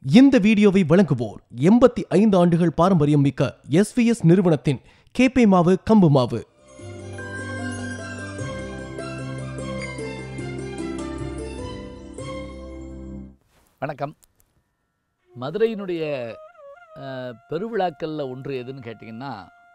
இந்த வீடியோவை வழங்குவோர் எண்பத்தி ஐந்து ஆண்டுகள் பாரம்பரியம் மிக்க எஸ்விஎஸ் நிறுவனத்தின் கேப்பை மாவு கம்பு மாவு வணக்கம் மதுரையினுடைய அஹ், பெருவிழாக்களில் ஒன்று எதுன்னு கேட்டிங்கன்னா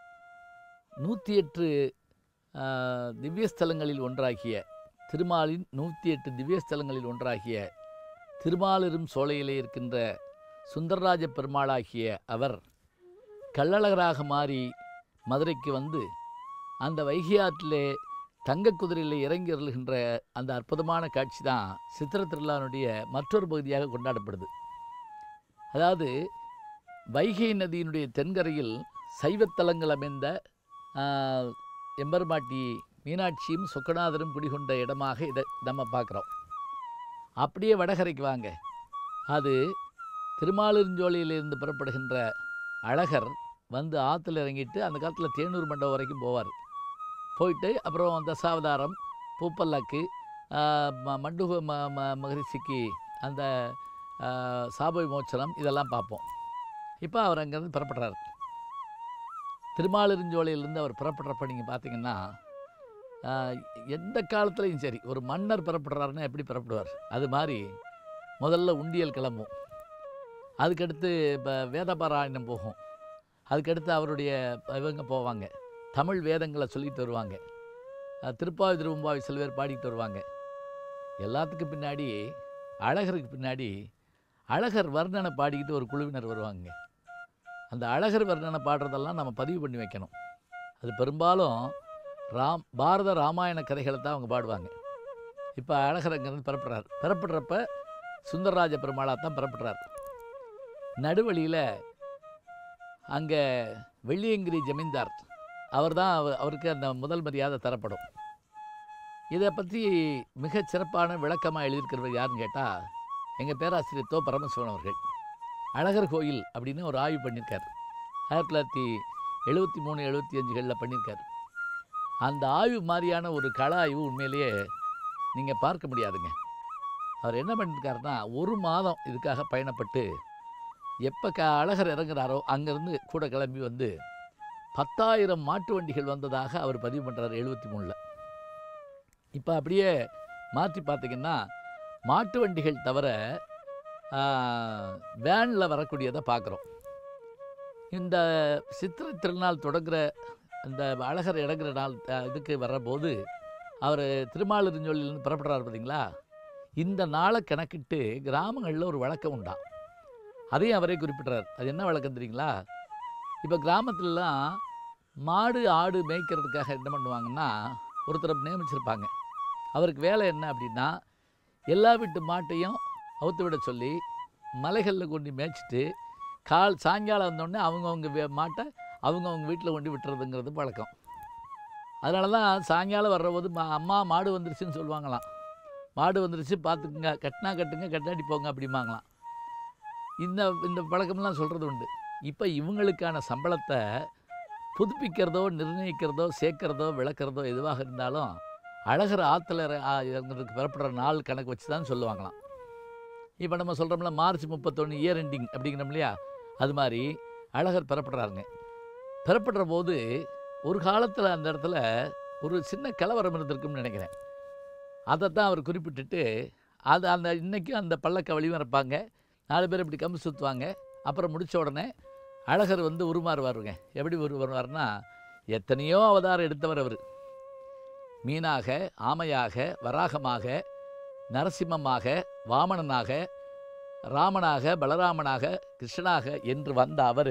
நூற்றி எட்டு அஹ், திவ்யஸ்தலங்களில் ஒன்றாகிய திருமாலின் நூற்றி எட்டு திவ்யஸ்தலங்களில் ஒன்றாகிய திருமாலிரும் சோலையிலே இருக்கின்ற சுந்தரராஜ பெருமாளாகிய அவர் கள்ளழகராக மாறி மதுரைக்கு வந்து அந்த வைகை ஆற்றிலே தங்க குதிரையில் இறங்கி அருளுகின்ற அந்த அற்புதமான காட்சி தான் சித்திர திருவிழாவினுடைய மற்றொரு பகுதியாக கொண்டாடப்படுது அதாவது வைகை நதியினுடைய தென்கரையில் சைவத்தலங்கள் அமைந்த ஆஹ், எம்பெருமாட்டி மீனாட்சியும் சொக்கநாதரும் குடிகொண்ட இடமாக இதை நம்ம பார்க்குறோம் அப்படியே வடகரைக்கு வாங்க அது திருமாலிருஞ்சோலையிலிருந்து புறப்படுகின்ற அழகர் வந்து ஆற்றுல இறங்கிட்டு அந்த காலத்தில் தேனூர் மண்டபம் வரைக்கும் போவார் போயிட்டு அப்புறம் தசாவதாரம் பூப்பல்லாக்கு ஆஹ், ம- மண்டுக ம ம மகரிஷிக்கு அந்த ஆஹ், சாப விமோச்சனம் இதெல்லாம் பார்ப்போம் இப்போ அவர் அங்கேருந்து புறப்படுறார் திருமாலிருஞ்சோலையிலேருந்து அவர் புறப்படுறப்ப நீங்கள் பார்த்தீங்கன்னா ஆஹ், எந்த காலத்துலையும் சரி ஒரு மன்னர் புறப்படுறாருன்னா எப்படி புறப்படுவார் அது மாதிரி முதல்ல உண்டியல் கிளம்பும் அதுக்கடுத்து இப்போ வேதபாராயணம் போகும் அதுக்கடுத்து அவருடைய இவங்க போவாங்க தமிழ் வேதங்களை சொல்லிட்டு வருவாங்க அஹ் திருப்பாவி திருவம்பாவி சில பேர் பாடிட்டு வருவாங்க எல்லாத்துக்கும் பின்னாடி அழகருக்கு பின்னாடி அழகர் வர்ணனை பாடிக்கிட்டு ஒரு குழுவினர் வருவாங்க அந்த அழகர் வர்ணனை பாடுறதெல்லாம் நம்ம பதிவு பண்ணி வைக்கணும் அது பெரும்பாலும் ராம் பாரத ராமாயண கதைகளை தான் அவங்க பாடுவாங்க இப்போ அழகர் அங்கேருந்து பிறப்படுறார் பிறப்படுறப்ப சுந்தரராஜ பெருமாளாக தான் பிறப்படுறார் நடுவழியில் அங்கே வெள்ளியங்கிரி ஜமீன்தார் அவர் தான் அவருக்கு அந்த முதல் மரியாதை தரப்படும் இதை பற்றி மிகச் சிறப்பான விளக்கமாக எழுதியிருக்கிறவர் யாருன்னு கேட்டால் எங்கள் பேராசிரியர் தோ பரமசிவன் அவர்கள் அழகர் கோயில் அப்படின்னு ஒரு ஆய்வு பண்ணியிருக்கார் ஆயிரத்தி தொள்ளாயிரத்தி எழுபத்தி மூணு எழுபத்தி அஞ்சுகளில் பண்ணியிருக்கார் அந்த ஆய்வு மாதிரியான ஒரு கள ஆய்வு உண்மையிலேயே நீங்கள் பார்க்க முடியாதுங்க அவர் என்ன பண்ணியிருக்காருன்னா ஒரு மாதம் இதுக்காக பயணப்பட்டு எப்போ க அழகர் இறங்குறாரோ அங்கேருந்து கூட கிளம்பி வந்து பத்தாயிரம் மாட்டு வண்டிகள் வந்ததாக அவர் பதிவு பண்ணுறாரு எழுபத்தி மூணில் இப்போ அப்படியே மாற்றி பார்த்தீங்கன்னா மாட்டு வண்டிகள் தவிர வேனில் வரக்கூடியதை பார்க்குறோம் இந்த சித்திரை திருநாள் தொடங்குற இந்த அழகர் இறங்குற நாள் ஆ, இதுக்கு வர்றபோது அவர் திருமாலிருஞ்சோலியிலேருந்து புறப்படுறாரு பார்த்தீங்களா இந்த நாளை கணக்கிட்டு கிராமங்களில் ஒரு வழக்கம் உண்டாம் அதையும் அவரே குறிப்பிட்றார் அது என்ன வழக்கம் தெரியுங்களா இப்போ கிராமத்துலலாம் மாடு ஆடு மேய்க்கிறதுக்காக என்ன பண்ணுவாங்கன்னா ஒருத்தரை நியமிச்சிருப்பாங்க அவருக்கு வேலை என்ன அப்படின்னா எல்லா வீட்டு மாட்டையும் அவுத்து விட சொல்லி மலைகளில் கொண்டு மேய்ச்சிட்டு கால் சாயங்காலம் வந்தோடனே அவங்கவுங்க வே மாட்டை அவங்கவுங்க வீட்டில் கொண்டு விட்டுறதுங்கிறது பழக்கம் அதனால தான் சாயங்காலம் வர்றபோது மா அம்மா மாடு வந்துருச்சுன்னு சொல்லுவாங்களாம் மாடு வந்துருச்சு பார்த்துக்குங்க கட்டினா கட்டுங்க கட்டாடி போங்க அப்படிம்பாங்களாம் இந்த இந்த பழக்கம்லாம் சொல்கிறது உண்டு இப்போ இவங்களுக்கான சம்பளத்தை புதுப்பிக்கிறதோ நிர்ணயிக்கிறதோ சேர்க்கிறதோ விளக்குறதோ எதுவாக இருந்தாலும் அழகர் ஆற்றுல இறங்குறதுக்கு புறப்படுற நாள் கணக்கு வச்சு தான் சொல்லுவாங்களாம் இப்போ நம்ம சொல்கிறோம்ல மார்ச் முப்பத்தொன்று இயர் எண்டிங் அப்படிங்கிறோம் இல்லையா அது மாதிரி அழகர் பிறப்படுறாருங்க பிறப்படுற போது ஒரு காலத்தில் அந்த இடத்துல ஒரு சின்ன கலவரம் இருந்திருக்கும்னு நினைக்கிறேன் அதை தான் அவர் குறிப்பிட்டுட்டு அது அந்த இன்றைக்கும் அந்த பல்லக்க வழிமறப்பாங்க நாலு பேர் இப்படி கம்பு சுற்றுவாங்க அப்புறம் முடிச்ச உடனே அழகர் வந்து உருமாறுவாருங்க எப்படி உரு வருவார்னா எத்தனையோ அவதாரம் எடுத்தவர் அவர் மீனாக ஆமையாக வராகமாக நரசிம்மமாக வாமனனாக ராமனாக பலராமனாக கிருஷ்ணனாக என்று வந்த அவர்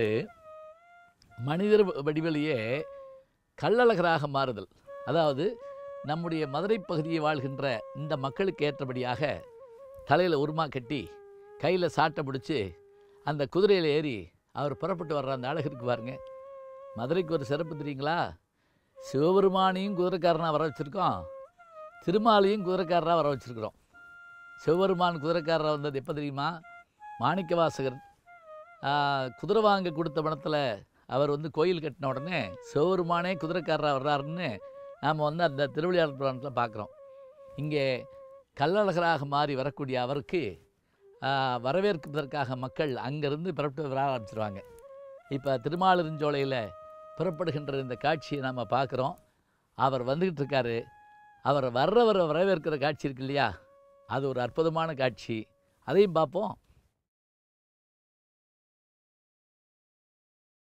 மனிதர் வடிவிலேயே கள்ளழகராக மாறுதல் அதாவது நம்முடைய மதுரை பகுதியை வாழ்கின்ற இந்த மக்களுக்கு ஏற்றபடியாக தலையில் உருமா கட்டி கையில் சாட்டை பிடிச்சி அந்த குதிரையில் ஏறி அவர் புறப்பட்டு வர்ற அந்த அழகிற்கு பாருங்க மதுரைக்கு ஒரு சிறப்பு தெரியுங்களா சிவபெருமானையும் குதிரைக்காரனாக வர வச்சுருக்கோம் திருமாலையும் குதிரைக்காரராக வர வச்சுருக்குறோம் சிவபெருமான் குதிரைக்காரராக வந்தது எப்போ தெரியுமா மாணிக்கவாசகர் ஆ, குதிரை வாங்க கொடுத்த பணத்தில் அவர் வந்து கோயில் கட்டின உடனே சிவபெருமானே குதிரைக்காரராக வர்றாருன்னு நாம் வந்து அந்த திருவிளையாடல் புராணத்தில் பார்க்குறோம் இங்கே கள்ளழகராக மாறி வரக்கூடிய அவருக்கு ஆஹ், வரவேற்பதற்காக மக்கள் அங்கேருந்து புறப்பட்டு வர ஆரம்பிச்சிருவாங்க இப்போ திருமாலிருஞ்சோலையில் புறப்படுகின்ற இந்த காட்சியை நம்ம பார்க்குறோம் அவர் வந்துக்கிட்டு இருக்காரு அவர் வர்றவரை வரவேற்கிற காட்சி இருக்கு இல்லையா அது ஒரு அற்புதமான காட்சி அதையும் பார்ப்போம்